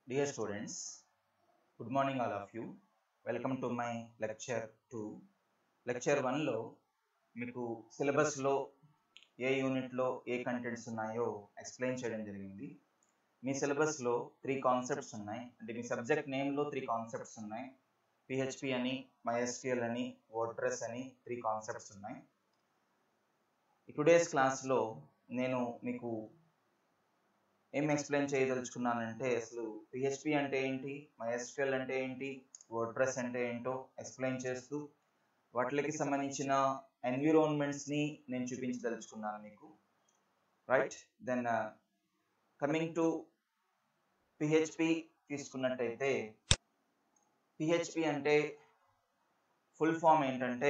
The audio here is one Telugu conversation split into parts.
Dear students, good morning all of you. Welcome to my lecture 2. Lecture వన్లో మీకు సిలబస్లో ఏ యూనిట్లో ఏ కంటెంట్స్ ఉన్నాయో ఎక్స్ప్లెయిన్ చేయడం జరిగింది మీ సిలబస్లో త్రీ కాన్సెప్ట్స్ ఉన్నాయి అంటే మీ సబ్జెక్ట్ నేమ్లో త్రీ కాన్సెప్ట్స్ ఉన్నాయి పిహెచ్పి అని మైఎస్క్యూఎల్ అని వర్డ్ప్రెస్ అని త్రీ కాన్సెప్ట్స్ ఉన్నాయి టుడేస్ క్లాస్లో నేను మీకు ఏం ఎక్స్ప్లెయిన్ చేయదలుచుకున్నానంటే అసలు పిహెచ్పి అంటే ఏంటి మైఎస్క్యూఎల్ అంటే ఏంటి వర్డ్ప్రెస్ అంటే ఏంటో ఎక్స్ప్లెయిన్ చేస్తూ వాటికి సంబంధించిన ఎన్విరాన్మెంట్స్ని నేను చూపించదలుచుకున్నాను మీకు right then coming to PHP తీసుకున్నట్టయితే పిహెచ్పి అంటే ఫుల్ ఫామ్ ఏంటంటే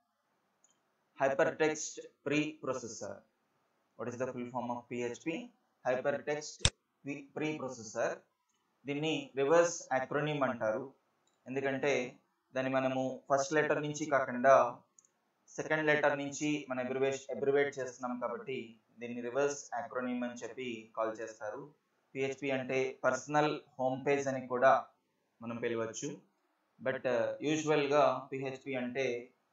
hypertext preprocessor what is the full form of PHP hypertext preprocessor దీన్ని రివర్స్ అక్రోనిమ్ అంటారు ఎందుకంటే దాన్ని మనము ఫస్ట్ లెటర్ నుంచి కాకుండా సెకండ్ లెటర్ నుంచి మనం ఎబ్రివేట్ ఎబ్రివేట్ చేస్తున్నాం కాబట్టి దీన్ని రివర్స్ అక్రోనిమ్ అని చెప్పి కాల్ చేస్తారు పిహెచ్పి అంటే పర్సనల్ హోమ్ పేజ్ అని కూడా మనం పిలవచ్చు బట్ యూజువల్గా పిహెచ్పి అంటే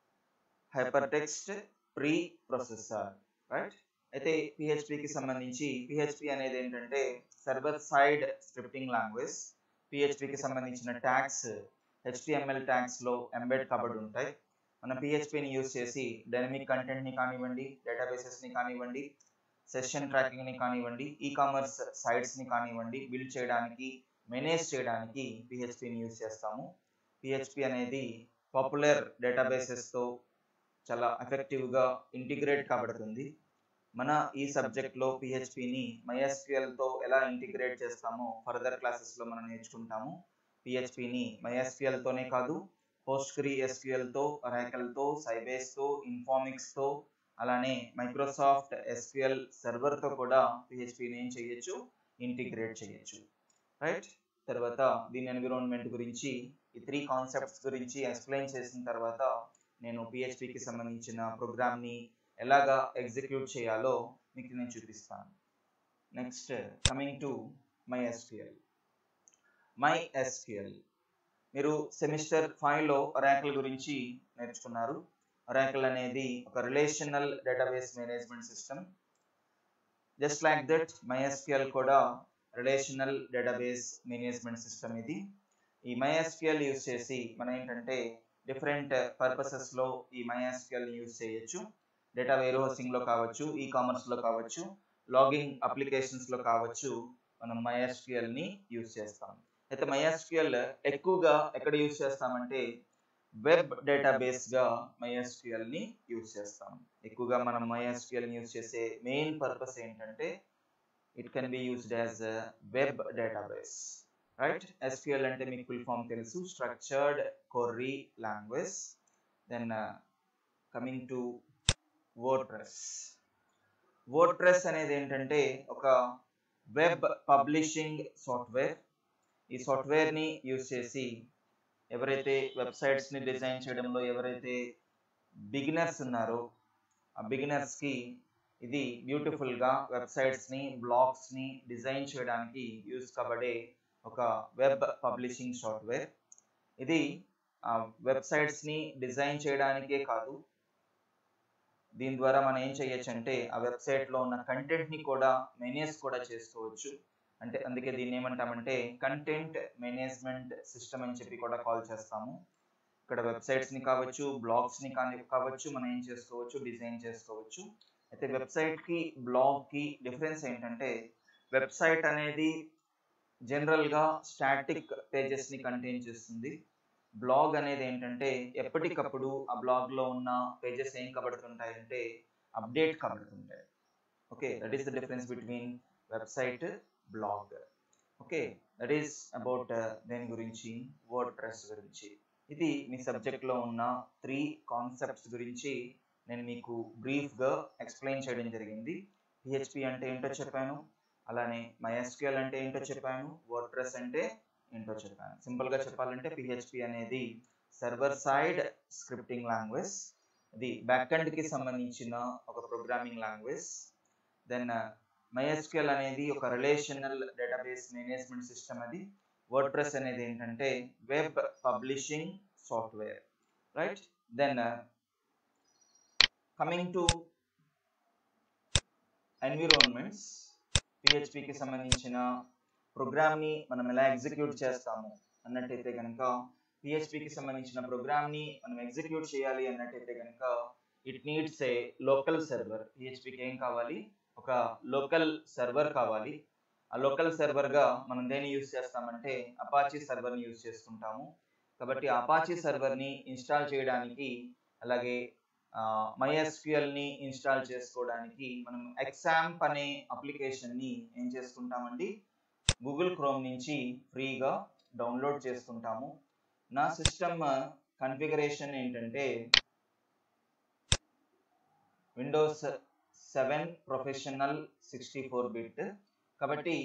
hypertext preprocessor right అయితే పిహెచ్పికి సంబంధించి పిహెచ్పి అనేది ఏంటంటే సర్వర్ సైడ్ స్క్రిప్టింగ్ లాంగ్వేజ్ పిహెచ్పికి సంబంధించిన ట్యాగ్స్ హెచ్టిఎంఎల్ ట్యాగ్స్లో ఎంబెడ్ కబడి ఉంటాయి మనం పిహెచ్పిని యూజ్ చేసి డైనమిక్ కంటెంట్ని కానివ్వండి డేటాబేసెస్ని కానివ్వండి సెషన్ ట్రాకింగ్ని కానివ్వండి ఈ కామర్స్ సైట్స్ని కానివ్వండి బిల్డ్ చేయడానికి మేనేజ్ చేయడానికి పిహెచ్పిని యూజ్ చేస్తాము పిహెచ్పి అనేది పాపులర్ డేటాబేసెస్తో చాలా ఎఫెక్టివ్గా ఇంటిగ్రేట్ కాబడుతుంది మన ఈ సబ్జెక్ట్లో పిహెచ్పిని మైఎస్క్యూఎల్తో ఎలా ఇంటిగ్రేట్ చేస్తామో ఫర్దర్ క్లాసెస్లో మనం నేర్చుకుంటాము పిహెచ్పిని మైఎస్క్యూఎల్తోనే కాదు పోస్ట్క్రీ ఎస్క్యూఎల్తో రైకల్తో సైబేస్తో ఇన్ఫామిక్స్తో అలానే మైక్రోసాఫ్ట్ ఎస్క్యూఎల్ సర్వర్తో కూడా పిహెచ్పిని ఏం చేయొచ్చు ఇంటిగ్రేట్ చేయొచ్చు రైట్ తర్వాత దీని ఎన్విరాన్మెంట్ గురించి ఈ త్రీ కాన్సెప్ట్స్ గురించి ఎక్స్ప్లెయిన్ చేసిన తర్వాత నేను పిహెచ్పికి సంబంధించిన ప్రోగ్రామ్ని ఎలాగా ఎగ్జిక్యూట్ చేయాలో మీకు నేను చూపిస్తాను next coming to MySQL MySQL మీరు సెమిస్టర్ ఫైవ్లో ర్యాకుల గురించి నేర్చుకున్నారు ర్యాకుల్ అనేది ఒక relational database management system just like that MySQL కూడా రిలేషనల్ డేటాబేస్ మేనేజ్మెంట్ సిస్టమ్ ఇది ఈ మైఎస్క్యూఎల్ యూజ్ చేసి మనం ఏంటంటే డిఫరెంట్ పర్పసెస్లో ఈ మైఎస్క్యూఎల్ని యూజ్ చేయొచ్చు డేటా వేర్ హోస్టింగ్లో కావచ్చు ఈ కామర్స్లో కావచ్చు లాగింగ్ అప్లికేషన్స్లో కావచ్చు మనం మైఎస్క్యూఎల్ని యూజ్ చేస్తాం అయితే మైఎస్క్యూఎల్ ఎక్కువగా ఎక్కడ యూజ్ చేస్తామంటే వెబ్ డేటాబేస్గా మైఎస్క్యూఎల్ని యూజ్ చేస్తాం ఎక్కువగా మనం మైఎస్క్యూఎల్ని యూజ్ చేసే మెయిన్ పర్పస్ ఏంటంటే it can be used as web database right SQL అంటే మీకు ఫుల్ ఫామ్ తెలుసు structured query language then coming to WordPress WordPress అనేది ఏంటంటే ఒక వెబ్ పబ్లిషింగ్ సాఫ్ట్వేర్ ఈ సాఫ్ట్వేర్ని యూజ్ చేసి ఎవరైతే వెబ్సైట్స్ని డిజైన్ చేయడంలో ఎవరైతే బిగినర్స్ ఉన్నారో ఆ బిగినర్స్కి ఇది బ్యూటిఫుల్గా వెబ్సైట్స్ని బ్లాగ్స్ని డిజైన్ చేయడానికి యూజ్ కాబడే ఒక వెబ్ పబ్లిషింగ్ సాఫ్ట్వేర్ ఇది వెబ్సైట్స్ని డిజైన్ చేయడానికే కాదు దీని ద్వారా మనం ఏం చేయొచ్చు అంటే ఆ వెబ్సైట్లో ఉన్న కంటెంట్ని కూడా మేనేజ్ కూడా చేసుకోవచ్చు అంటే అందుకే దీన్ని ఏమంటామంటే కంటెంట్ మేనేజ్మెంట్ సిస్టమ్ అని చెప్పి కూడా కాల్ చేస్తాము ఇక్కడ వెబ్సైట్స్ని కావచ్చు బ్లాగ్స్ని కానీ కావచ్చు మనం ఏం చేసుకోవచ్చు డిజైన్ చేసుకోవచ్చు అయితే వెబ్సైట్కి బ్లాగ్కి డిఫరెన్స్ ఏంటంటే వెబ్సైట్ అనేది జనరల్గా స్టాటిక్ పేజెస్ని కంటైన్ చేస్తుంది బ్లాగ్ అనేది ఏంటంటే ఎప్పటికప్పుడు ఆ బ్లాగ్లో ఉన్న పేజెస్ ఏం కబడుతుంటాయంటే అప్డేట్ కబడుతుంటాయి okay that is the difference between website blog okay that is about దేని గురించి వర్డ్ ప్రెస్ గురించి ఇది మీ సబ్జెక్ట్లో ఉన్న త్రీ కాన్సెప్ట్స్ గురించి నేను మీకు బ్రీఫ్గా ఎక్స్ప్లెయిన్ చేయడం జరిగింది పిహెచ్పి అంటే ఏంటో చెప్పాను అలానే మైఎస్క్యూఎల్ అంటే ఏంటో చెప్పాను వర్డ్ ప్రెస్ అంటే ఏంటో చెప్పాను సింపుల్గా చెప్పాలంటే పిహెచ్పి అనేది సర్వర్ సైడ్ స్క్రిప్టింగ్ లాంగ్వేజ్ ఇది బ్యాక్ కి సంబంధించిన ఒక ప్రోగ్రామింగ్ లాంగ్వేజ్ దెన్ MySQL అనేది ఒక రిలేషనల్ డేటాబేస్ మేనేజ్మెంట్ సిస్టమ్ అది వర్డ్ ప్రెస్ అనేది ఏంటంటే web publishing software right then coming to environments పిహెచ్పికి సంబంధించిన ప్రోగ్రామ్ని మనం ఎలా ఎగ్జిక్యూట్ చేస్తాము అన్నట్టయితే కనుక పిహెచ్పికి సంబంధించిన ప్రోగ్రామ్ని మనం ఎగ్జిక్యూట్ చేయాలి అన్నట్టయితే కనుక it needs a local server పిహెచ్పికి ఏం కావాలి ఒక లోకల్ సర్వర్ కావాలి ఆ లోకల్ సర్వర్గా మనం దేన్ని యూజ్ చేస్తామంటే అపాచీ సర్వర్ని యూజ్ చేసుకుంటాము కాబట్టి అపాచీ సర్వర్ని ఇన్స్టాల్ చేయడానికి అలాగే మైఎస్క్యూఎల్ని ఇన్స్టాల్ చేసుకోవడానికి మనం ఎగ్జాంప్ అనే అప్లికేషన్ని ఏం చేసుకుంటామండి గూగుల్ క్రోమ్ నుంచి ఫ్రీగా డౌన్లోడ్ చేసుకుంటాము నా సిస్టమ్ కన్ఫిగరేషన్ ఏంటంటే Windows seven professional sixty four bit కాబట్టి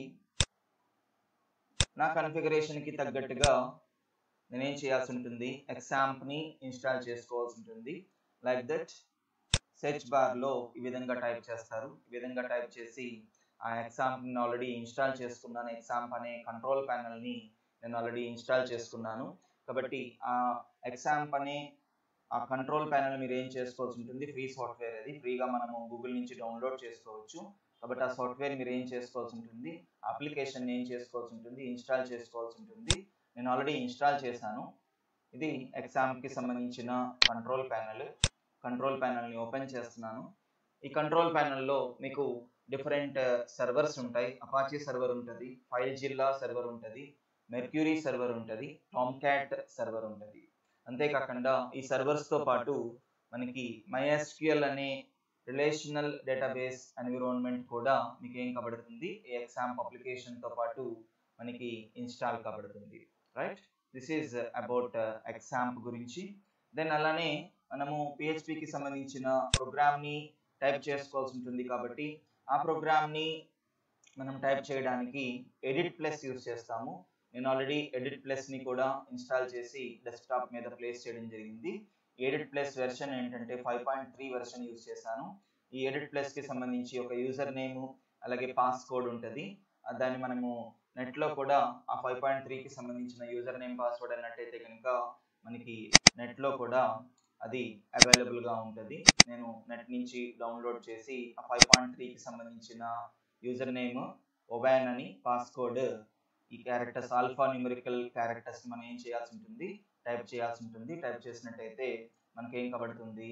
నా కన్ఫిగరేషన్కి తగ్గట్టుగా నేనేం చేయాల్సి ఉంటుంది ఎగ్జాంప్ని ఇన్స్టాల్ చేసుకోవాల్సి ఉంటుంది లైక్ దట్ సెర్చ్ బార్లో ఈ విధంగా టైప్ చేస్తారు ఈ విధంగా టైప్ చేసి ఆ ఎగ్జాంప్ని ఆల్రెడీ ఇన్స్టాల్ చేసుకున్నాను ఎగ్జాంప్ అనే కంట్రోల్ ప్యానల్ని నేను ఆల్రెడీ ఇన్స్టాల్ చేసుకున్నాను కాబట్టి ఆ ఎగ్జాంప్ అనే ఆ కంట్రోల్ ప్యానల్ మీరు ఏం చేసుకోవాల్సి ఉంటుంది ఫ్రీ సాఫ్ట్వేర్ అది ఫ్రీగా మనము గూగుల్ నుంచి డౌన్లోడ్ చేసుకోవచ్చు కాబట్టి ఆ సాఫ్ట్వేర్ మీరు ఏం చేసుకోవాల్సి ఉంటుంది అప్లికేషన్ ఏం చేసుకోవాల్సి ఉంటుంది ఇన్స్టాల్ చేసుకోవాల్సి ఉంటుంది నేను ఆల్రెడీ ఇన్స్టాల్ చేశాను ఇది ఎగ్జామ్కి సంబంధించిన కంట్రోల్ ప్యానల్ కంట్రోల్ ప్యానల్ని ఓపెన్ చేస్తున్నాను ఈ కంట్రోల్ ప్యానల్లో మీకు డిఫరెంట్ సర్వర్స్ ఉంటాయి అపాచీ సర్వర్ ఉంటుంది ఫైల్ జిల్లా సర్వర్ ఉంటుంది మెర్క్యూరీ సర్వర్ ఉంటుంది టామ్ క్యాట్ సర్వర్ ఉంటుంది అంతేకాకుండా ఈ సర్వర్స్తో పాటు మనకి మైఎస్క్యూఎల్ అనే రిలేషనల్ డేటాబేస్ ఎన్విరాన్మెంట్ కూడా మీకు ఏం కబడుతుంది ఈ ఎగ్జామ్ అప్లికేషన్తో పాటు మనకి ఇన్స్టాల్ కాబడుతుంది right this is about XAMPP గురించి దెన్ అలానే మనము పిహెచ్పికి సంబంధించిన ప్రోగ్రామ్ని టైప్ చేసుకోవాల్సి ఉంటుంది కాబట్టి ఆ ప్రోగ్రామ్ని మనం టైప్ చేయడానికి ఎడిట్ ప్లస్ యూస్ చేస్తాము నేను ఆల్రెడీ ఎడిట్ ప్లస్ని కూడా ఇన్స్టాల్ చేసి డెస్క్టాప్ మీద ప్లేస్ చేయడం జరిగింది ఎడిట్ ప్లస్ వెర్షన్ ఏంటంటే five point three version use చేశాను ఈ ఎడిట్ ప్లస్కి సంబంధించి ఒక యూజర్ నేమ్ అలాగే పాస్ కోడ్ ఉంటుంది దాన్ని మనము నెట్లో కూడా ఆ ఫైవ్ పాయింట్ త్రీకి సంబంధించిన యూజర్ నేమ్ పాస్వర్డ్ అన్నట్టయితే కనుక మనకి నెట్లో కూడా అది అవైలబుల్గా ఉంటుంది నేను నెట్ నుంచి డౌన్లోడ్ చేసి ఆ ఫైవ్ పాయింట్ త్రీకి సంబంధించిన యూజర్ నేమ్ ఒబాన్ అని పాస్కోడ్ ఈ క్యారెక్టర్స్ ఆల్ఫా న్యూమరికల్ క్యారెక్టర్స్ మనం ఏం చేయాల్సి ఉంటుంది టైప్ చేయాల్సి ఉంటుంది టైప్ చేసినట్టయితే మనకి ఏం కబడుతుంది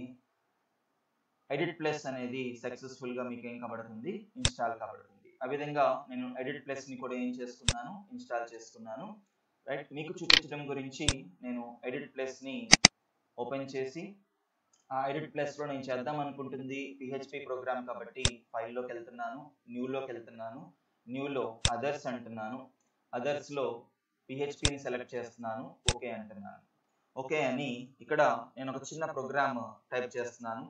ఎడిట్ ప్లస్ అనేది సక్సెస్ఫుల్గా మీకు ఏం కబడుతుంది ఇన్స్టాల్ కాబడుతుంది ఆ విధంగా నేను ఎడిట్ ప్లస్ని కూడా ఏం చేసుకున్నాను ఇన్స్టాల్ చేసుకున్నాను రైట్ మీకు చూపించడం గురించి నేను ఎడిట్ ప్లస్ని ఓపెన్ చేసి ఆ ఎడిట్ ప్లస్లో నేను చేద్దాం అనుకుంటుంది పిహెచ్పి ప్రోగ్రామ్ కాబట్టి ఫైల్లోకి వెళ్తున్నాను న్యూలోకి వెళ్తున్నాను న్యూలో అదర్స్ అంటున్నాను అదర్స్లో పిహెచ్పిని సెలెక్ట్ చేస్తున్నాను ఓకే అంటున్నాను ఓకే అని ఇక్కడ నేను ఒక చిన్న ప్రోగ్రామ్ టైప్ చేస్తున్నాను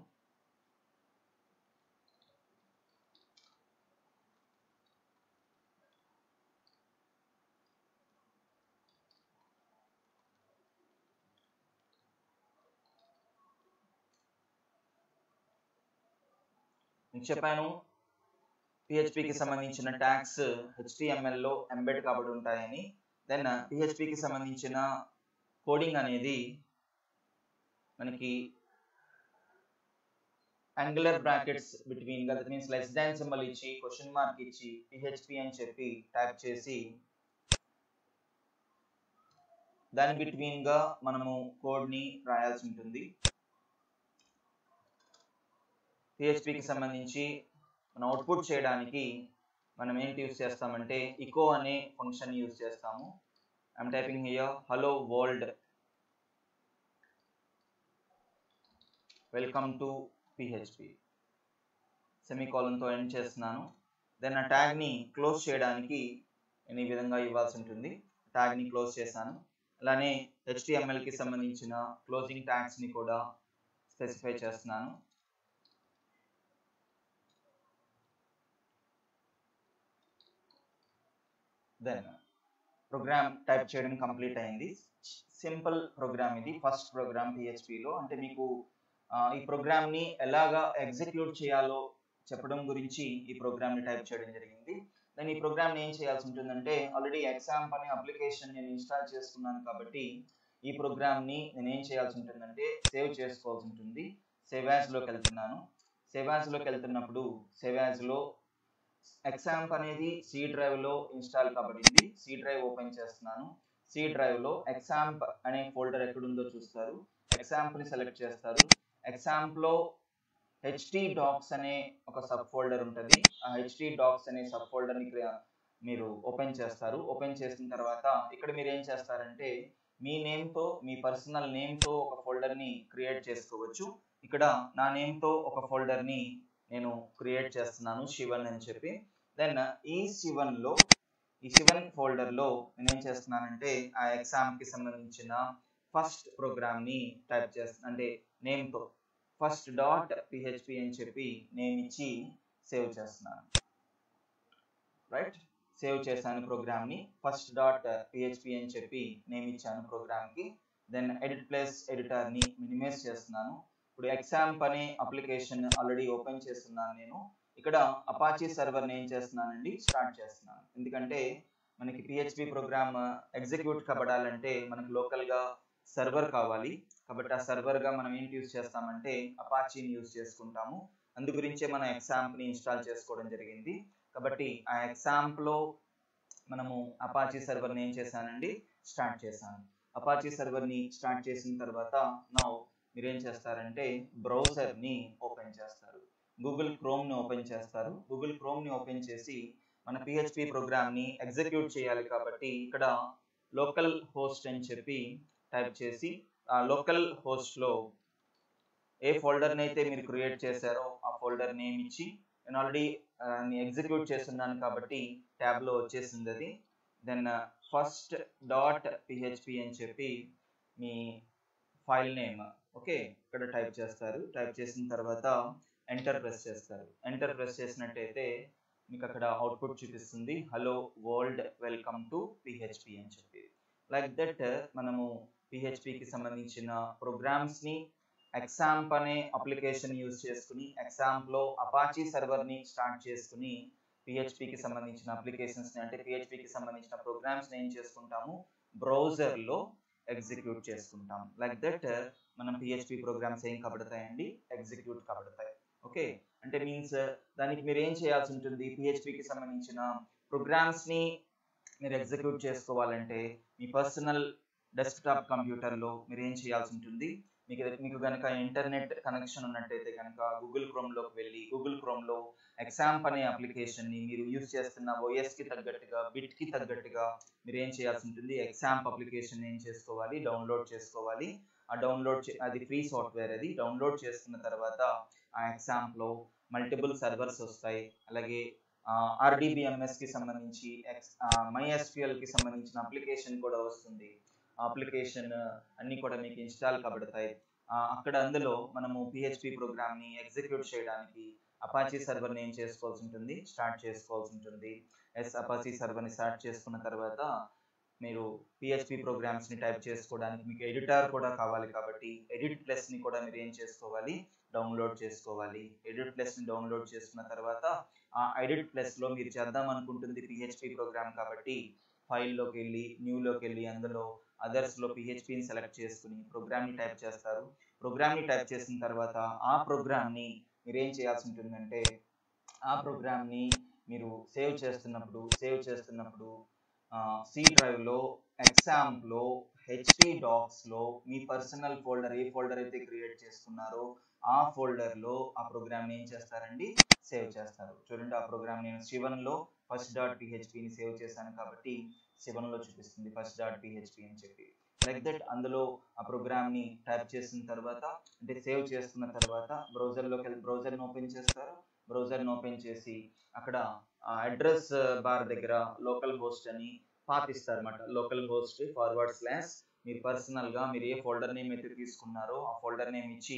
మీకు చెప్పాను పిహెచ్పికి సంబంధించిన ట్యాగ్స్ హెచ్టిఎంఎల్లో ఎంబెడ్ కాబట్టి ఉంటాయని దెన్ పిహెచ్పికి సంబంధించిన కోడింగ్ అనేది మనకి యాంగులర్ బ్రాకెట్స్ బిట్వీన్ గా that means less than symbol ఇచ్చి క్వశ్చన్ మార్క్ ఇచ్చి పిహెచ్పి అని చెప్పి టైప్ చేసి దాని బిట్వీన్ గా మనము కోడ్ ని రాయాల్సి ఉంటుంది పిహెచ్పికి సంబంధించి మనం అవుట్పుట్ చేయడానికి మనం ఏంటి యూస్ చేస్తామంటే ఇకో అనే ఫంక్షన్ యూస్ చేస్తాము I'm typing here hello world welcome to PHP సెమీకాలంతో ఎండ్ చేస్తున్నాను దెన్ ఆ ట్యాగ్ని క్లోజ్ చేయడానికి నేను ఈ విధంగా ఇవ్వాల్సి ఉంటుంది ట్యాగ్ని క్లోజ్ చేశాను అలానే హెచ్టిఎంఎల్కి సంబంధించిన క్లోజింగ్ ట్యాగ్స్ని కూడా స్పెసిఫై చేస్తున్నాను దెన్ ప్రోగ్రామ్ టైప్ చేయడం కంప్లీట్ అయింది సింపుల్ ప్రోగ్రామ్ ఇది ఫస్ట్ ప్రోగ్రామ్ పిహెచ్పిలో అంటే మీకు ఈ ప్రోగ్రామ్ని ఎలాగా ఎగ్జిక్యూట్ చేయాలో చెప్పడం గురించి ఈ ప్రోగ్రామ్ని టైప్ చేయడం జరిగింది దెన్ ఈ ప్రోగ్రామ్ ఏం చేయాల్సి ఉంటుందంటే ఆల్రెడీ ఎగ్జామ్ అనే అప్లికేషన్ నేను ఇన్స్టాల్ చేసుకున్నాను కాబట్టి ఈ ప్రోగ్రామ్ని నేను ఏం చేయాల్సి ఉంటుందంటే సేవ్ చేసుకోవాల్సి ఉంటుంది సేవ్ యాజ్లోకి వెళ్తున్నాను సేవ్ యాజ్లోకి వెళ్తున్నప్పుడు సేవ్ యాజ్లో ఎగ్జాంప్ అనేది సి డ్రైవ్లో ఇన్స్టాల్ కాబడింది సి డ్రైవ్ ఓపెన్ చేస్తున్నాను సి డ్రైవ్లో ఎగ్జాంప్ అనే ఫోల్డర్ ఎక్కడుందో చూస్తారు ఎగ్జాంప్ని సెలెక్ట్ చేస్తారు ఎగ్జాంప్లో హెచ్డి డాక్స్ అనే ఒక సబ్ ఫోల్డర్ ఉంటుంది ఆ హెచ్డి డాక్స్ అనే సబ్ ఫోల్డర్ని మీరు ఓపెన్ చేస్తారు ఓపెన్ చేసిన తర్వాత ఇక్కడ మీరు ఏం చేస్తారంటే మీ నేమ్తో మీ పర్సనల్ నేమ్తో ఒక ఫోల్డర్ని క్రియేట్ చేసుకోవచ్చు ఇక్కడ నా నేమ్తో ఒక ఫోల్డర్ని నేను క్రియేట్ చేస్తున్నాను శివన్ అని చెప్పి దెన్ ఈ శివన్లో ఈ శివన్ ఫోల్డర్లో నేను ఏం చేస్తున్నానంటే ఆ ఎగ్జామ్కి సంబంధించిన ఫస్ట్ ప్రోగ్రామ్ని టైప్ చేస్తాను అంటే నేమ్తో ఫస్ట్ డాట్ పిహెచ్పి అని చెప్పి నేమ్ ఇచ్చి సేవ్ చేస్తున్నాను రైట్ సేవ్ చేశాను ప్రోగ్రామ్ని ఫస్ట్ డాట్ పిహెచ్పి అని చెప్పి నేమ్ ఇచ్చాను ప్రోగ్రామ్కి దెన్ ఎడిట్ ప్లేస్ ఎడిటర్ని మినిమైజ్ చేస్తున్నాను ఇప్పుడు ఎగ్జాంప్ అనే అప్లికేషన్ ఆల్రెడీ ఓపెన్ చేస్తున్నాను నేను ఇక్కడ అపాచీ సర్వర్ని ఏం చేస్తున్నానండి స్టార్ట్ చేస్తున్నాను ఎందుకంటే మనకి పిహెచ్పి ప్రోగ్రామ్ ఎగ్జిక్యూట్ కబడాలంటే మనకు లోకల్గా సర్వర్ కావాలి కాబట్టి ఆ సర్వర్గా మనం ఏంటి యూజ్ చేస్తామంటే అపాచీని యూజ్ చేసుకుంటాము అందు గురించే మనం ఎగ్జాంప్ని ఇన్స్టాల్ చేసుకోవడం జరిగింది కాబట్టి ఆ ఎగ్జాంప్లో మనము అపాచీ సర్వర్ని ఏం చేశానండి స్టార్ట్ చేశాను అపాచీ సర్వర్ని స్టార్ట్ చేసిన తర్వాత నా మీరేం చేస్తారంటే బ్రౌజర్ని ఓపెన్ చేస్తారు గూగుల్ క్రోమ్ని ఓపెన్ చేస్తారు గూగుల్ క్రోమ్ని ఓపెన్ చేసి మన పిహెచ్పి ప్రోగ్రామ్ని ఎగ్జిక్యూట్ చేయాలి కాబట్టి ఇక్కడ లోకల్ హోస్ట్ అని చెప్పి టైప్ చేసి ఆ లోకల్ హోస్ట్లో ఏ ఫోల్డర్ని అయితే మీరు క్రియేట్ చేశారో ఆ ఫోల్డర్ నేమ్ ఇచ్చి నేను ఆల్రెడీ ఎగ్జిక్యూట్ చేస్తున్నాను కాబట్టి ట్యాబ్లో వచ్చేసింది అది దెన్ ఫస్ట్ డాట్ పిహెచ్పి అని చెప్పి మీ ఫైల్ నేమ్ ఓకే ఇక్కడ టైప్ చేస్తారు టైప్ చేసిన తర్వాత ఎంటర్ ప్రెస్ చేస్తారు ఎంటర్ ప్రెస్ చేసినట్టయితే మీకు అక్కడ అవుట్పుట్ చూపిస్తుంది hello world welcome to PHP అని చెప్పి లైక్ దట్ మనము పిహెచ్పికి సంబంధించిన ప్రోగ్రామ్స్ని ఎగ్జాంప్ అనే అప్లికేషన్ యూజ్ చేసుకుని ఎగ్జాంప్లో అపాచీ సర్వర్ని స్టార్ట్ చేసుకుని పిహెచ్పికి సంబంధించిన అప్లికేషన్స్ని అంటే పిహెచ్పికి సంబంధించిన ప్రోగ్రామ్స్ని ఏం చేసుకుంటాము బ్రౌజర్లో ఎగ్జిక్యూట్ చేసుకుంటాం లైక్ దట్ మనం పిహెచ్పి ప్రోగ్రామ్స్ ఏం కబడతాయండి ఎగ్జిక్యూట్ కబడతాయి ఓకే అంటే మీన్స్ దానికి మీరు ఏం చేయాల్సి ఉంటుంది పిహెచ్పికి సంబంధించిన ప్రోగ్రామ్స్ని మీరు ఎగ్జిక్యూట్ చేసుకోవాలంటే మీ పర్సనల్ డెస్క్టాప్ కంప్యూటర్లో మీరు ఏం చేయాల్సి ఉంటుంది మీకు మీకు కనుక ఇంటర్నెట్ కనెక్షన్ ఉన్నట్టయితే కనుక గూగుల్ క్రోమ్లోకి వెళ్ళి గూగుల్ క్రోమ్లో ఎగ్జాంప్ అనే అప్లికేషన్ని మీరు యూజ్ చేస్తున్న ఓఎస్కి తగ్గట్టుగా బిట్కి తగ్గట్టుగా మీరు ఏం చేయాల్సి ఉంటుంది ఎగ్జాంప్ అప్లికేషన్ ఏం చేసుకోవాలి డౌన్లోడ్ చేసుకోవాలి ఆ డౌన్లోడ్ అది ఫ్రీ సాఫ్ట్వేర్ అది డౌన్లోడ్ చేసుకున్న తర్వాత ఆ ఎగ్జాంప్లో మల్టిపుల్ సర్వర్స్ వస్తాయి అలాగే ఆర్డీబీఎంఎస్కి సంబంధించి ఎక్స్ మైఎస్క్యూఎల్కి సంబంధించిన అప్లికేషన్ కూడా వస్తుంది అప్లికేషన్ అన్నీ కూడా మీకు ఇన్స్టాల్ కాబడతాయి అక్కడ అందులో మనము పిహెచ్పి ప్రోగ్రామ్ని ఎగ్జిక్యూట్ చేయడానికి అపాచీ సర్వర్ని ఏం చేసుకోవాల్సి ఉంటుంది స్టార్ట్ చేసుకోవాల్సి ఉంటుంది ఎస్ అపాచీ సర్వర్ని స్టార్ట్ చేసుకున్న తర్వాత మీరు పిహెచ్పి ప్రోగ్రామ్స్ని టైప్ చేసుకోవడానికి మీకు ఎడిటర్ కూడా కావాలి కాబట్టి ఎడిట్ ప్లస్ని కూడా మీరు ఏం చేసుకోవాలి డౌన్లోడ్ చేసుకోవాలి ఎడిట్ ప్లస్ని డౌన్లోడ్ చేసుకున్న తర్వాత ఆ ఎడిట్ ప్లస్లో మీరు చేద్దాం అనుకుంటుంది పిహెచ్పి ప్రోగ్రామ్ కాబట్టి ఫైల్లోకి వెళ్ళి న్యూలోకి వెళ్ళి అందులో అదర్స్లో పిహెచ్పిని సెలెక్ట్ చేసుకుని ప్రోగ్రామ్ని టైప్ చేస్తారు ప్రోగ్రామ్ని టైప్ చేసిన తర్వాత ఆ ప్రోగ్రామ్ని మీరు ఏం చేయాల్సి ఉంటుందంటే ఆ ప్రోగ్రామ్ని మీరు సేవ్ చేస్తున్నప్పుడు సేవ్ చేస్తున్నప్పుడు సి డ్రైవ్లో ఎగ్జాంప్లో హెచ్డి డాక్స్లో మీ పర్సనల్ ఫోల్డర్ ఏ ఫోల్డర్ అయితే క్రియేట్ చేసుకున్నారో ఆ ఫోల్డర్లో ఆ ప్రోగ్రామ్ని ఏం చేస్తారండి సేవ్ చేస్తారు చూడండి ఆ ప్రోగ్రామ్ నేను శివన్లో ఫస్ట్ డాట్ పిహెచ్పిని సేవ్ చేశాను కాబట్టి సెవెన్లో చూపిస్తుంది ఫస్ట్ డాట్ పిహెచ్పి అని చెప్పి లైక్ దట్ అందులో ఆ ప్రోగ్రామ్ని టైప్ చేసిన తర్వాత అంటే సేవ్ చేసుకున్న తర్వాత బ్రౌజర్లోకి వెళ్ళి బ్రౌజర్ని ఓపెన్ చేస్తారు బ్రౌజర్ని ఓపెన్ చేసి అక్కడ అడ్రస్ బార్ దగ్గర లోకల్ హోస్ట్ అని పాతిస్తారు అనమాట లోకల్ హోస్ట్ ఫార్వర్డ్ స్లాష్ మీరు పర్సనల్గా మీరు ఏ ఫోల్డర్ నేమ్ అయితే తీసుకున్నారో ఆ ఫోల్డర్ నేమ్ ఇచ్చి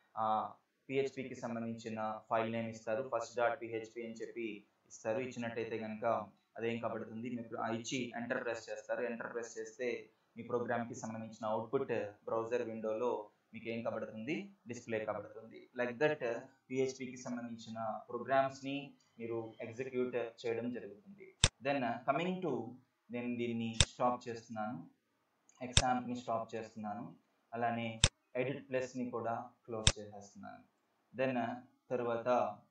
పిహెచ్పికి సంబంధించిన ఫైల్ నేమ్ ఇస్తారు ఫస్ట్ డాట్ పిహెచ్పి అని చెప్పి ఇస్తారు ఇచ్చినట్టయితే కనుక అదేం కబడుతుంది మీకు ఇచ్చి ఎంటర్ ప్రెస్ చేస్తారు ఎంటర్ ప్రెస్ చేస్తే మీ ప్రోగ్రామ్కి సంబంధించిన అవుట్పుట్ బ్రౌజర్ విండోలో మీకు ఏం కబడుతుంది డిస్ప్లే కబడుతుంది లైక్ దట్ పిహెచ్పికి సంబంధించిన ప్రోగ్రామ్స్ని మీరు ఎగ్జిక్యూట్ చేయడం జరుగుతుంది దెన్ కమింగ్ టు నేను దీన్ని స్టాప్ చేస్తున్నాను ఎగ్జామ్ని స్టాప్ చేస్తున్నాను అలానే ఎడిట్ ప్లస్ని కూడా క్లోజ్ చేసేస్తున్నాను దెన్ తర్వాత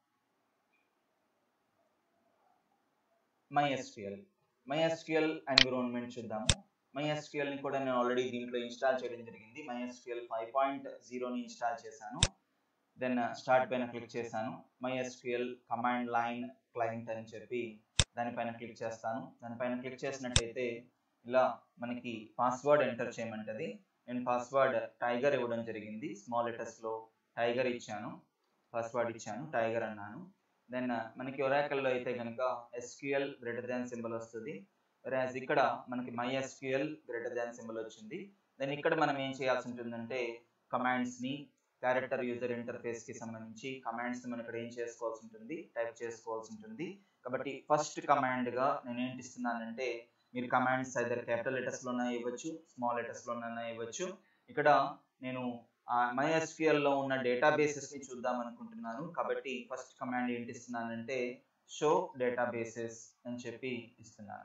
MySQL MySQL environment చూద్దాము మై ఎస్క్యూఎల్ని కూడా నేను ఆల్రెడీ దీంట్లో ఇన్స్టాల్ చేయడం జరిగింది మై ఎస్క్యూఎల్ ఫైవ్ పాయింట్ జీరోని ఇన్స్టాల్ చేశాను దెన్ స్టార్ట్ పైన క్లిక్ చేశాను MySQL command line client అని చెప్పి దానిపైన క్లిక్ చేస్తాను దానిపైన క్లిక్ చేసినట్టయితే ఇలా మనకి పాస్వర్డ్ ఎంటర్ చేయమంటది నేను పాస్వర్డ్ టైగర్ ఇవ్వడం జరిగింది స్మాల్ లెటర్స్లో టైగర్ ఇచ్చాను పాస్వర్డ్ ఇచ్చాను టైగర్ అన్నాను దెన్ మనకి ఒరాకల్లో అయితే కనుక ఎస్క్యూఎల్ గ్రేటర్ దాన్ సింబల్ వస్తుంది రాజ్ ఇక్కడ మనకి MySQL greater than symbol వచ్చింది దెన్ ఇక్కడ మనం ఏం చేయాల్సి ఉంటుందంటే కమాండ్స్ని క్యారెక్టర్ యూజర్ ఇంటర్ఫేస్ కి సంబంధించి కమాండ్స్ మనం ఇక్కడ ఏం చేసుకోవాల్సి ఉంటుంది టైప్ చేసుకోవాల్సి ఉంటుంది కాబట్టి ఫస్ట్ కమాండ్ గా నేను ఏంటి ఇస్తున్నానంటే మీరు కమాండ్స్ ఐదర్ క్యాపిటల్ లెటర్స్ లోనే ఇవ్వచ్చు స్మాల్ లెటర్స్ లోనైనా ఇవ్వచ్చు ఇక్కడ నేను MySQL లో ఉన్న డేటాబేసెస్ ని చూద్దాం అనుకుంటున్నాను కాబట్టి ఫస్ట్ కమాండ్ ఏంటి ఇస్తున్నానంటే షో డేటాబేసెస్ అని చెప్పి ఇస్తున్నాను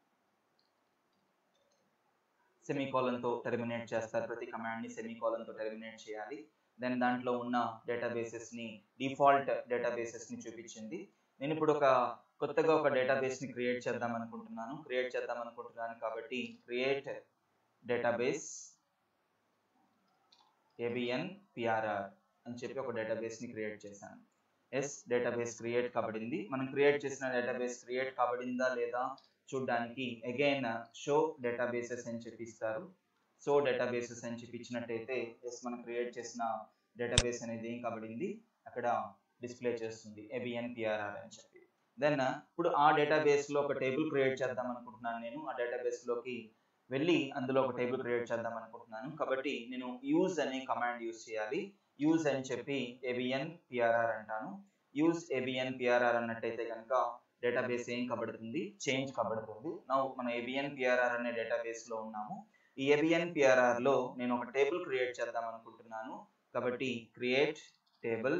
సెమీకోలన్ తో టెర్మినేట్ చేస్తారు ప్రతి కమాండ్ ని సెమీకోలన్ తో టెర్మినేట్ చేయాలి దెన్ దాంట్లో ఉన్న డేటాబేసెస్ ని డిఫాల్ట్ డేటాబేసెస్ ని చూపించింది నేను ఇప్పుడు ఒక కొత్తగా ఒక డేటాబేస్ ని క్రియేట్ చేద్దాం అనుకుంటున్నాను క్రియేట్ చేద్దాం అనుకుంటున్నాను కాబట్టి క్రియేట్ డేటాబేస్ ఏబిఎన్ పిఆర్ఆర్ అని చెప్పి ఒక డేటాబేస్ ని క్రియేట్ చేశాను ఎస్ డేటాబేస్ క్రియేట్ కాబడింది మనం క్రియేట్ చేసిన డేటాబేస్ క్రియేట్ కాబడిందా లేదా చూడడానికి అగైన్ షో డేటాబేసెస్ అని చెప్పి ఇస్తారు సో డేటాబేసెస్ అని చెప్పి ఇచ్చినట్టయితే ఎస్ మనం క్రియేట్ చేసిన డేటాబేస్ అనేది ఏం కాబడింది అక్కడ డిస్ప్లే చేస్తుంది ఏబిఎన్ పిఆర్ఆర్ అని చెప్పి దెన్ ఇప్పుడు ఆ డేటాబేస్ లో ఒక టేబుల్ క్రియేట్ చేద్దాం అనుకుంటున్నాను నేను ఆ డేటాబేస్ లోకి వెళ్ళి అందులో ఒక టేబుల్ క్రియేట్ చేద్దాం అనుకుంటున్నాను కాబట్టి నేను యూజ్ అనే కమాండ్ యూజ్ చేయాలి యూజ్ అని చెప్పి ఏబిఎన్ పిఆర్ఆర్ అంటాను యూజ్ ఏబిఎన్ పిఆర్ఆర్ అన్నట్టయితే కనుక డేటాబేస్ ఏం కబడుతుంది చేంజ్ కబడుతుంది నా మన ఏబిఎన్ పిఆర్ఆర్ అనే డేటాబేస్ లో ఉన్నాము ఈ ఏబిఎన్ పిఆర్ఆర్ లో నేను ఒక టేబుల్ క్రియేట్ చేద్దాం అనుకుంటున్నాను కాబట్టి create table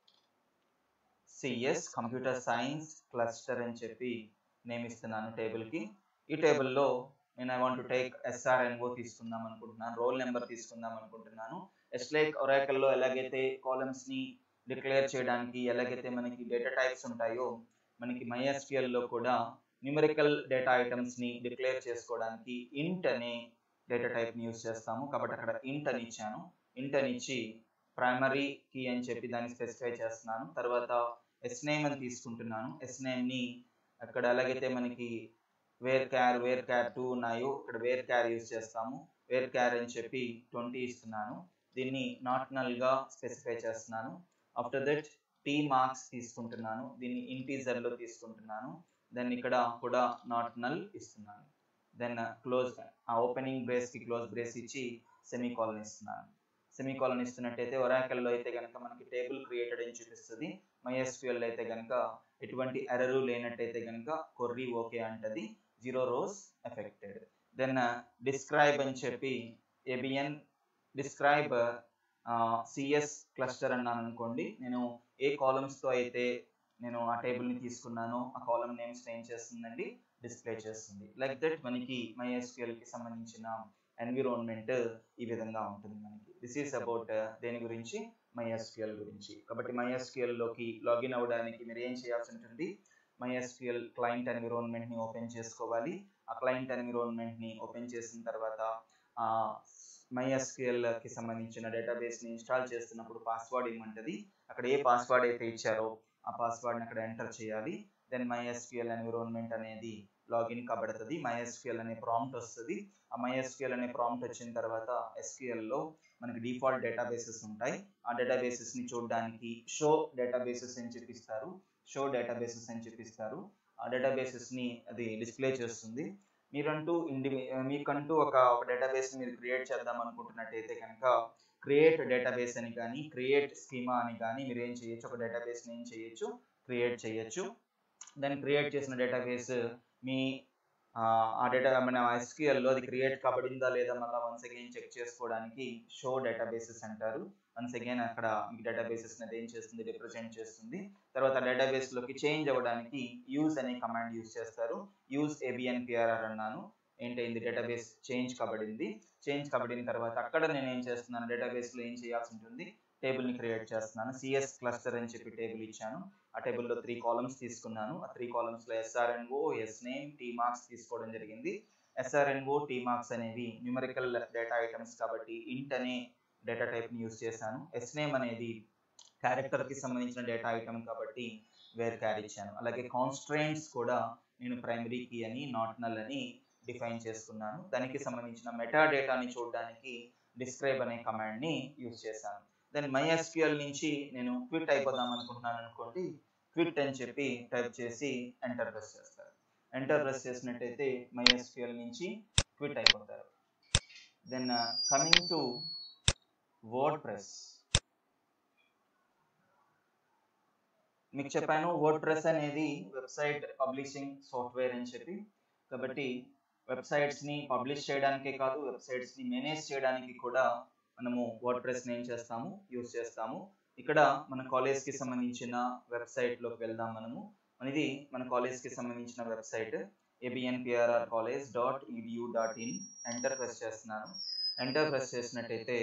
CS computer science cluster అని చెప్పి నేమ్ ఇస్తున్నాను టేబుల్ కి ఈ టేబుల్లో నేను I want to take SRNO తీసుకుందాం అనుకుంటున్నాను రోల్ నెంబర్ తీసుకుందాం అనుకుంటున్నాను ఎస్ లైక్ ఒరాకల్లో ఎలాగైతే కాలమ్స్ ని డిక్లేర్ చేయడానికి ఎలాగైతే మనకి డేటా టైప్స్ ఉంటాయో మనకి MySQL లో కూడా న్యూమరికల్ డేటా ఐటమ్స్ ని డిక్లేర్ చేసుకోవడానికి ఇంట్ అనే డేటా టైప్ ని యూస్ చేస్తాము కాబట్టి అక్కడ ఇంట్ అని ఇచ్చాను ఇంట్ అని ఇచ్చి ప్రైమరీ కీ అని చెప్పి దాన్ని స్పెసిఫై చేస్తున్నాను తర్వాత ఎస్ నేమ్ అని తీసుకుంటున్నాను ఎస్ నేమ్ ని అక్కడ ఎలాగైతే మనకి varchar varchar two ఉన్నాయో ఇక్కడ వేర్ క్యార్ యూస్ చేస్తాము వేర్ క్యార్ అని చెప్పి ట్వంటీ ఇస్తున్నాను దీన్ని నాట్ నల్ గా స్పెసిఫై చేస్తున్నాను ఆఫ్టర్ దట్ టీ మార్క్స్ తీసుకుంటున్నాను దీన్ని ఇంటీజర్ లో తీసుకుంటున్నాను దెన్ ఇక్కడ కూడా నాట్ నల్ ఇస్తున్నాను దెన్ క్లోజ్ ఆ ఓపెనింగ్ బ్రేస్ కి క్లోజ్ బ్రేస్ ఇచ్చి సెమీ కాలన్ ఇస్తున్నాను సెమీ కాలన్ ఇస్తున్నట్టయితే ఒరాకల్లో అయితే కనుక మనకి టేబుల్ క్రియేటెడ్ అని చూపిస్తుంది MySQL అయితే కనుక ఎటువంటి ఎరరు లేనట్టయితే కనుక కొర్రీ ఓకే అంటది zero rows affected then describe అని చెప్పి ఏబిఎన్ డిస్క్రైబ్ సిఎస్ క్లస్టర్ అన్నాను అనుకోండి నేను ఏ columns తో అయితే నేను ఆ table ని తీసుకున్నానో ఆ కాలం నేమ్స్ ఏం చేస్తుందండి డిస్ప్లే చేస్తుంది లైక్ దట్ మనకి MySQL కి సంబంధించిన ఎన్విరాన్మెంట్ ఈ విధంగా ఉంటుంది మనకి దిస్ ఈస్ అబౌట్ దేని గురించి MySQL గురించి కాబట్టి MySQL లోకి లాగిన్ అవ్వడానికి మీరు ఏం చేయాల్సి ఉంటుంది MySQL క్లయింట్ ఎన్విరాన్మెంట్ ని ఓపెన్ చేసుకోవాలి ఆ క్లయింట్ ఎన్విరాన్మెంట్ ని ఓపెన్ చేసిన తర్వాత ఆ MySQL కి సంబంధించిన డేటాబేస్ ని ఇన్స్టాల్ చేస్తున్నప్పుడు పాస్వర్డ్ ఇవ్వమంటది అక్కడ ఏ పాస్వర్డ్ అయితే ఇచ్చారో ఆ పాస్వర్డ్ ని అక్కడ ఎంటర్ చేయాలి దెన్ MySQL ఎన్విరాన్మెంట్ అనేది లాగిన్ కాబడుతుంది MySQL అనే ప్రాంప్ట్ వస్తుంది ఆ MySQL అనే ప్రాంప్ట్ వచ్చిన తర్వాత SQL లో మనకి డిఫాల్ట్ డేటాబేసెస్ ఉంటాయి ఆ డేటాబేసెస్ ని చూడడానికి షో డేటాబేసెస్ అని చెప్పిస్తారు షో డేటాబేసెస్ అని చెప్పిస్తారు ఆ డేటాబేసెస్ ని అది డిస్ప్లే చేస్తుంది మీరంటూ ఇండి మీకంటూ ఒక ఒక డేటాబేస్ మీరు క్రియేట్ చేద్దాం అనుకుంటున్నట్టయితే కనుక క్రియేట్ డేటాబేస్ అని కానీ క్రియేట్ స్కీమా అని కానీ మీరు ఏం చేయొచ్చు ఒక డేటాబేస్ని ఏం చేయొచ్చు క్రియేట్ చేయొచ్చు దాన్ని క్రియేట్ చేసిన డేటాబేస్ మీ ఆ డేటా మన SQL లో అది క్రియేట్ కాబడిందా లేదా మళ్ళీ వన్స్ అగైన్ చెక్ చేసుకోవడానికి షో డేటాబేసెస్ అంటారు వన్స్ అగైన్ అక్కడ మీకు డేటాబేసెస్ అనేది ఏం చేస్తుంది రిప్రజెంట్ చేస్తుంది తర్వాత డేటాబేస్ లోకి చేంజ్ అవ్వడానికి యూజ్ అనే కమాండ్ యూజ్ చేస్తారు యూజ్ ఏబిఎన్ పిఆర్ఆర్ అన్నాను ఏంటైంది డేటాబేస్ చేంజ్ కాబడింది చేంజ్ కాబడిన తర్వాత అక్కడ నేను ఏం చేస్తున్నాను డేటాబేస్ లో ఏం చేయాల్సి ఉంటుంది టేబుల్ ని క్రియేట్ చేస్తున్నాను సిఎస్ క్లస్టర్ అని చెప్పి టేబుల్ ఇచ్చాను ఆ టేబుల్లో త్రీ కాలమ్స్ తీసుకున్నాను ఆ త్రీ కాలమ్స్ లో SRNO S name T marks తీసుకోవడం జరిగింది ఎస్ఆర్ఎన్ఓ టీ మార్క్స్ అనేవి న్యూమరికల్ డేటా ఐటమ్స్ కాబట్టి ఇంట్ అనే డేటా టైప్ ని యూజ్ చేశాను ఎస్ నేమ్ అనేది క్యారెక్టర్ కి సంబంధించిన డేటా ఐటమ్ కాబట్టి వేర్ క్యారీ ఇచ్చాను అలాగే కాన్స్ట్రెంట్స్ కూడా నేను ప్రైమరీ కీ అని నాట్ నల్ అని డిఫైన్ చేసుకున్నాను దానికి సంబంధించిన మెటా డేటాని చూడడానికి డిస్క్రైబ్ అనే కమాండ్ ని యూజ్ చేశాను దెన్ మై ఎస్క్యూఎల్ నుంచి నేను క్విట్ అయిపోదాం అనుకుంటున్నాను అనుకోండి క్విట్ అని చెప్పి టైప్ చేసి ఎంటర్ ప్రెస్ చేస్తారు ఎంటర్ ప్రెస్ చేసినట్టయితే మై ఎస్క్యూఎల్ నుంచి క్విట్ అయిపోతారు then coming to WordPress మీకు చెప్పాను వర్డ్ ప్రెస్ అనేది వెబ్సైట్ పబ్లిషింగ్ సాఫ్ట్వేర్ అని చెప్పి కాబట్టి వెబ్సైట్స్ ని పబ్లిష్ చేయడానికే కాదు వెబ్సైట్స్ ని మేనేజ్ చేయడానికి కూడా మనము వర్డ్ ప్రెస్ ఏం చేస్తాము యూజ్ చేస్తాము ఇక్కడ మన కాలేజ్ కి సంబంధించిన వెబ్సైట్ లోకి వెళ్దాం మనము ఇది మన కాలేజ్ కి సంబంధించిన website ABNPRR college dot edu dot in enter press చేస్తున్నాను ఎంటర్ ప్రెస్ చేసినట్టయితే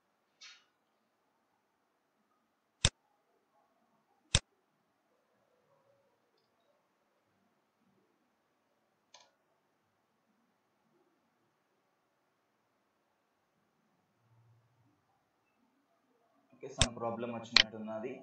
ఓకే సమ్ ప్రాబ్లం వచ్చినట్టున్నది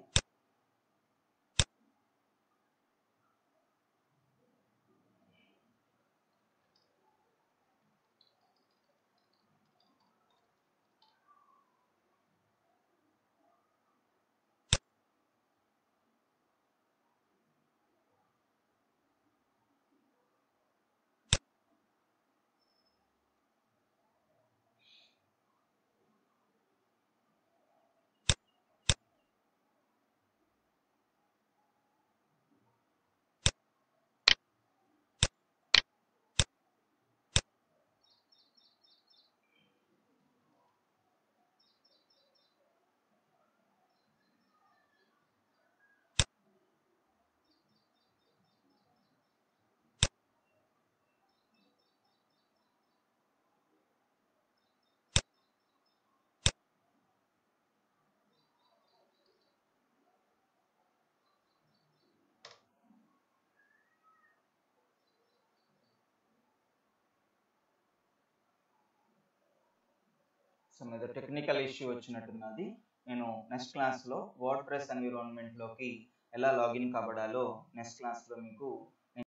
సో మీద టెక్నికల్ ఇష్యూ వచ్చినట్టున్నది నేను నెక్స్ట్ క్లాస్లో వర్డ్ ప్రెస్ ఎన్విరాన్మెంట్లోకి ఎలా లాగిన్ కాబడాలో నెక్స్ట్ క్లాస్లో మీకు